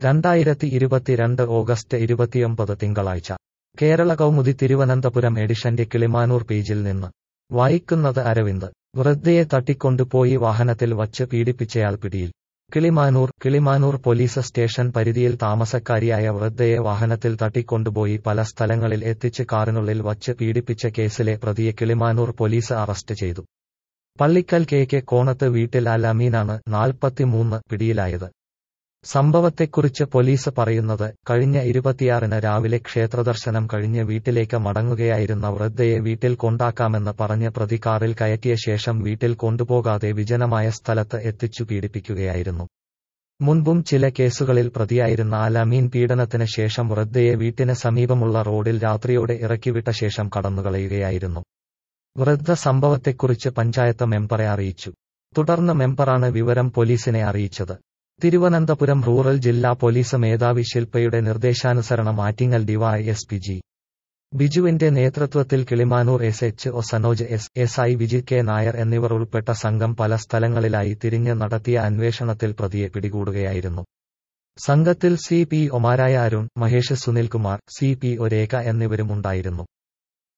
രണ്ടായിരത്തി ഇരുപത്തിരണ്ട് ഓഗസ്റ്റ് ഇരുപത്തിയൊമ്പത് തിങ്കളാഴ്ച കേരള കൗമുദി തിരുവനന്തപുരം എഡിഷന്റെ കിളിമാനൂർ പേജിൽ നിന്ന് വായിക്കുന്നത് അരവിന്ദ് വൃദ്ധയെ തട്ടിക്കൊണ്ടുപോയി വാഹനത്തിൽ വച്ച് പീഡിപ്പിച്ചയാൾ പിടിയിൽ കിളിമാനൂർ കിളിമാനൂർ പോലീസ് സ്റ്റേഷൻ പരിധിയിൽ താമസക്കാരിയായ വൃദ്ധയെ വാഹനത്തിൽ തട്ടിക്കൊണ്ടുപോയി പല സ്ഥലങ്ങളിൽ എത്തിച്ച് കാറിനുള്ളിൽ വച്ച് പീഡിപ്പിച്ച കേസിലെ പ്രതിയെ കിളിമാനൂർ പോലീസ് അറസ്റ്റ് ചെയ്തു പള്ളിക്കൽ കെ കെ കോണത്ത് വീട്ടിൽ അൽ അമീനാണ് നാൽപ്പത്തിമൂന്ന് പിടിയിലായത് സംഭവത്തെക്കുറിച്ച് പോലീസ് പറയുന്നത് കഴിഞ്ഞ ഇരുപത്തിയാറിന് രാവിലെ ക്ഷേത്രദർശനം കഴിഞ്ഞ് വീട്ടിലേക്ക് മടങ്ങുകയായിരുന്ന വൃദ്ധയെ വീട്ടിൽ കൊണ്ടാക്കാമെന്ന് പറഞ്ഞ് പ്രതി കാറിൽ കയറ്റിയ ശേഷം വീട്ടിൽ കൊണ്ടുപോകാതെ വിജനമായ സ്ഥലത്ത് എത്തിച്ചു പീഡിപ്പിക്കുകയായിരുന്നു മുൻപും ചില കേസുകളിൽ പ്രതിയായിരുന്ന അലമീൻ പീഡനത്തിന് ശേഷം വൃദ്ധയെ വീട്ടിന് സമീപമുള്ള റോഡിൽ രാത്രിയോടെ ഇറക്കിവിട്ട ശേഷം കടന്നുകളയുകയായിരുന്നു വൃദ്ധ സംഭവത്തെക്കുറിച്ച് പഞ്ചായത്ത് മെമ്പറെ അറിയിച്ചു തുടർന്ന് മെമ്പറാണ് വിവരം പോലീസിനെ അറിയിച്ചത് തിരുവനന്തപുരം റൂറൽ ജില്ലാ പോലീസ് മേധാവി ശില്പയുടെ നിർദ്ദേശാനുസരണം Attingal DY S P G ബിജുവിന്റെ നേതൃത്വത്തിൽ Kilimanoor S H O Sanoj S S I Vijith K Nair എന്നിവർ ഉൾപ്പെട്ട സംഘം പല സ്ഥലങ്ങളിലായി തിരിഞ്ഞ് നടത്തിയ അന്വേഷണത്തിൽ പ്രതിയെ പിടികൂടുകയായിരുന്നു സംഘത്തിൽ സി പി ഒമാരായ Arun Mahesh Sunilkumar C P O Rekha എന്നിവരും ഉണ്ടായിരുന്നു